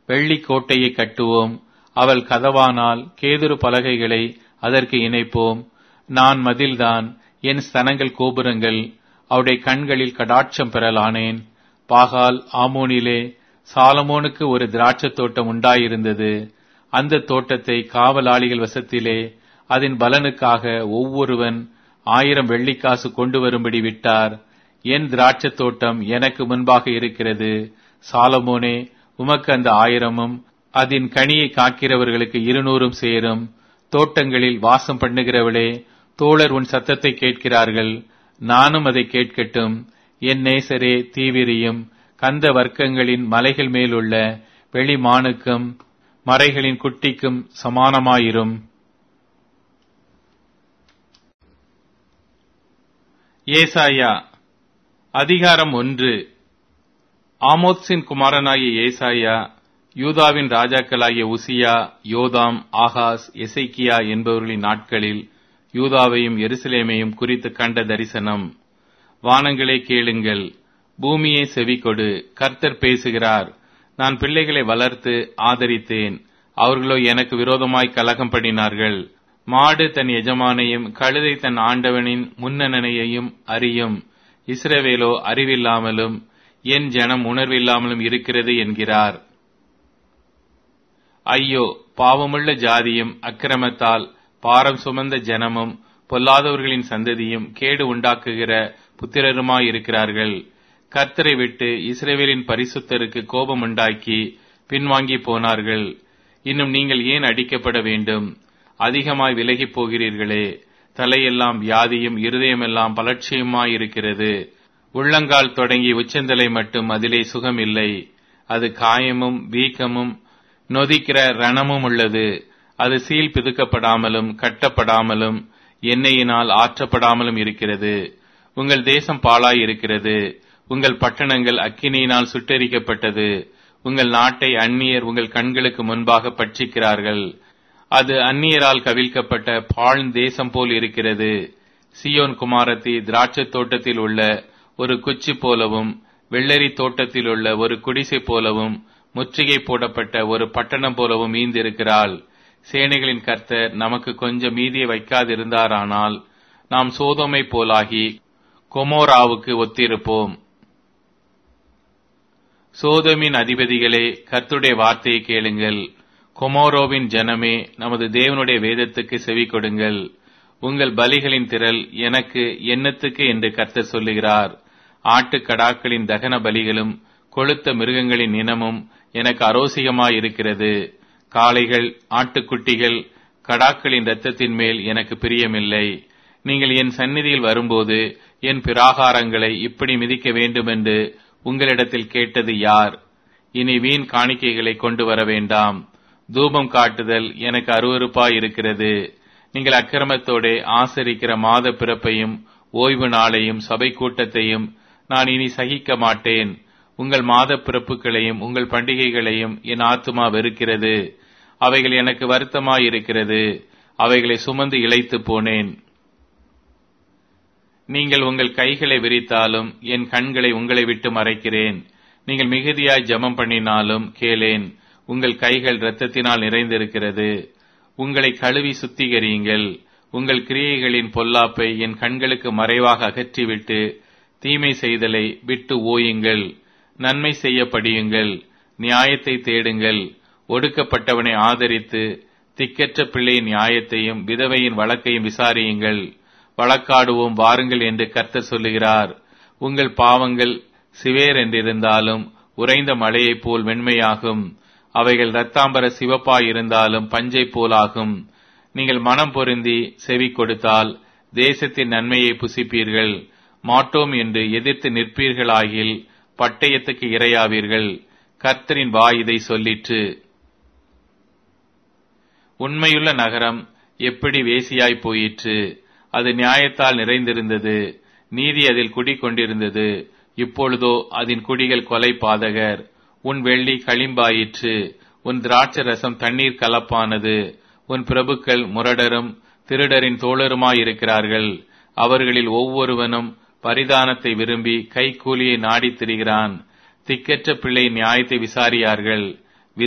வெள்ளி கோட்டையை கட்டுவோம் அவள் கதவானால் கேதுரு பலகைகளை அதற்கு இணைப்போம் நான் மதில்தான் என் ஸ்தனங்கள் கோபுரங்கள் அவருடைய கண்களில் கடாட்சம் பெறலானேன் பாகால் ஆமோனிலே சாலமோனுக்கு ஒரு திராட்சத் தோட்டம் உண்டாயிருந்தது அந்த தோட்டத்தை காவலாளிகள் வசத்திலே அதன் பலனுக்காக ஒவ்வொருவன் ஆயிரம் வெள்ளிக்காசு கொண்டு வரும்படி விட்டார் என் திராட்சத் தோட்டம் எனக்கு முன்பாக இருக்கிறது சாலமோனே உமக்கு அந்த ஆயிரமும் அதன் கனியை காக்கிறவர்களுக்கு இருநூறும் சேரும் தோட்டங்களில் வாசம் பண்ணுகிறவளே தோழர் உன் சத்தத்தை கேட்கிறார்கள் நானும் அதை கேட்கட்டும் என் நேசரே தீவிரியும் கந்த வர்க்கங்களின் மலைகள் மேலுள்ள வெளிமானுக்கும் மறைகளின் குட்டிக்கும் சமானமாயிரும் ஏசாயா அதிகாரம் ஒன்று ஆமோத்ஸின் குமாரனாகிய ஏசாயா யூதாவின் ராஜாக்களாகிய உசியா யோதாம் ஆகாஸ் எசைக்கியா என்பவர்களின் நாட்களில் யூதாவையும் எருசலேமையும் குறித்து கண்ட தரிசனம் வானங்களே கேளுங்கள் பூமியே செவிகொடு கர்த்தர் பேசுகிறார் நான் பிள்ளைகளை வளர்த்து ஆதரித்தேன் அவர்களோ எனக்கு விரோதமாய் கலகம் பண்ணினார்கள் மாடு தன் எஜமானையும் கழுதை தன் ஆண்டவனின் முன்னணையையும் அறியும் இஸ்ரவேலோ அறிவில்லாமலும் என் ஜனம் உணர்வில்லாமலும் இருக்கிறது என்கிறார் ஐயோ பாவமுள்ள ஜாதியும் அக்கிரமத்தால் பாரம் சுமந்த ஜனமும் பொல்லாதவர்களின் சந்ததியும் கேடு உண்டாக்குகிற புத்திரருமாயிருக்கிறார்கள் கர்த்தரை விட்டு இஸ்ரேவேலின் பரிசுத்தருக்கு கோபம் உண்டாக்கி பின்வாங்கி போனார்கள் இன்னும் நீங்கள் ஏன் அடிக்கப்பட வேண்டும் அதிகமாய் விலகிப் போகிறீர்களே தலையெல்லாம் வியாதியும் இருதயமெல்லாம் பலட்சியுமாயிருக்கிறது உள்ளங்கால் தொடங்கி உச்சந்தலை மட்டும் அதிலே சுகம் இல்லை அது காயமும் வீக்கமும் நொதிக்கிற ரணமும் உள்ளது அது சீல் பிதுக்கப்படாமலும் கட்டப்படாமலும் எண்ணெயினால் ஆற்றப்படாமலும் இருக்கிறது உங்கள் தேசம் பாழாய் இருக்கிறது உங்கள் பட்டணங்கள் அக்கினியினால் சுட்டெரிக்கப்பட்டது உங்கள் நாட்டை அந்நியர் உங்கள் கண்களுக்கு முன்பாக பட்சிக்கிறார்கள் அது அந்நியரால் கவிழ்க்கப்பட்ட பாழ்ந் தேசம் போல் இருக்கிறது சியோன் குமாரத்தி திராட்சை தோட்டத்தில் உள்ள ஒரு குச்சி போலவும் வெள்ளரி தோட்டத்தில் உள்ள ஒரு குடிசை போலவும் முற்றுகை போடப்பட்ட ஒரு பட்டணம் போலவும் ஈந்திருக்கிறாள் சேனைகளின் கர்த்தர் நமக்கு கொஞ்சம் மீதியை வைக்காதிருந்தாரானால் நாம் சோதோமை போலாகி கொமோராவுக்கு ஒத்திருப்போம் சோதமின் அதிபதிகளே கர்த்துடைய வார்த்தையை கேளுங்கள் கொமோரோவின் ஜனமே நமது தேவனுடைய வேதத்துக்கு செவி கொடுங்கள் உங்கள் பலிகளின் திரள் எனக்கு எண்ணத்துக்கு என்று கர்த்தர் சொல்லுகிறார் ஆட்டுக்கடாக்களின் தகன பலிகளும் கொளுத்த மிருகங்களின் இனமும் எனக்கு அரோசிகமாயிருக்கிறது காளைகள் ஆட்டுக்குட்டிகள் கடாக்களின் இரத்தத்தின் மேல் எனக்கு பிரியமில்லை நீங்கள் என் சந்நிதியில் வரும்போது என் பிராகாரங்களை இப்படி மிதிக்க வேண்டுமென்று உங்களிடத்தில் கேட்டது யார் இனி வீண் காணிக்கைகளை கொண்டு வர வேண்டாம் தூபம் காட்டுதல் எனக்கு அருவறுப்பாயிருக்கிறது நீங்கள் அக்கிரமத்தோட ஆசரிக்கிற மாத பிறப்பையும் ஓய்வு நாளையும் சபை கூட்டத்தையும் நான் இனி சகிக்க மாட்டேன் உங்கள் மாத பிறப்புகளையும் உங்கள் பண்டிகைகளையும் என் ஆத்துமா வெறுக்கிறது அவைகள் எனக்கு வருத்தமாயிருக்கிறது அவைகளை சுமந்து இழைத்து போனேன் நீங்கள் உங்கள் கைகளை விரித்தாலும் என் கண்களை உங்களை விட்டு மறைக்கிறேன் நீங்கள் மிகுதியாய் ஜெபம் பண்ணினாலும் கேளேன் உங்கள் கைகள் இரத்தத்தினால் நிறைந்திருக்கிறது உங்களை கழுவி சுத்திகரியுங்கள் உங்கள் கிரியைகளின் பொல்லாப்பை என் கண்களுக்கு மறைவாக அகற்றிவிட்டு தீமை செய்தலை விட்டு ஓயுங்கள் நன்மை செய்ய படியுங்கள் நியாயத்தை தேடுங்கள் ஒடுக்கப்பட்டவனை ஆதரித்து திக்கற்ற பிள்ளையின் நியாயத்தையும் விதவையின் வழக்கையும் விசாரியுங்கள் வழக்காடுவோம் வாருங்கள் என்று கர்த்தர் சொல்லுகிறார் உங்கள் பாவங்கள் சிவேர் என்றிருந்தாலும் உறைந்த மழையைப் போல் வெண்மையாகும் அவைகள் இரத்தாம்பர சிவப்பாயிருந்தாலும் பஞ்சை போலாகும் நீங்கள் மனம் பொருந்தி செவி கொடுத்தால் தேசத்தின் நன்மையை புசிப்பீர்கள் மாட்டோம் என்று எதிர்த்து நிற்பீர்களாகில் பட்டயத்துக்கு இரையாவீர்கள் கர்த்தரின் வாய் இதை சொல்லிற்று உண்மையுள்ள நகரம் எப்படி வேசியாய் போயிற்று அது நியாயத்தால் நிறைந்திருந்தது நீதி அதில் குடிக்கொண்டிருந்தது இப்பொழுதோ அதன் குடிகள் கொலை பாதகர் உன் வெள்ளி களிம்பாயிற்று உன் திராட்சை ரசம் தண்ணீர் கலப்பானது உன் பிரபுக்கள் முரடரும் திருடரின் தோழருமாயிருக்கிறார்கள் அவர்களில் ஒவ்வொருவனும் பரிதானத்தை விரும்பி கைக்கூலியை நாடித் திரிகிறான் திக்கற்ற பிள்ளை நியாயத்தை விசாரியார்கள்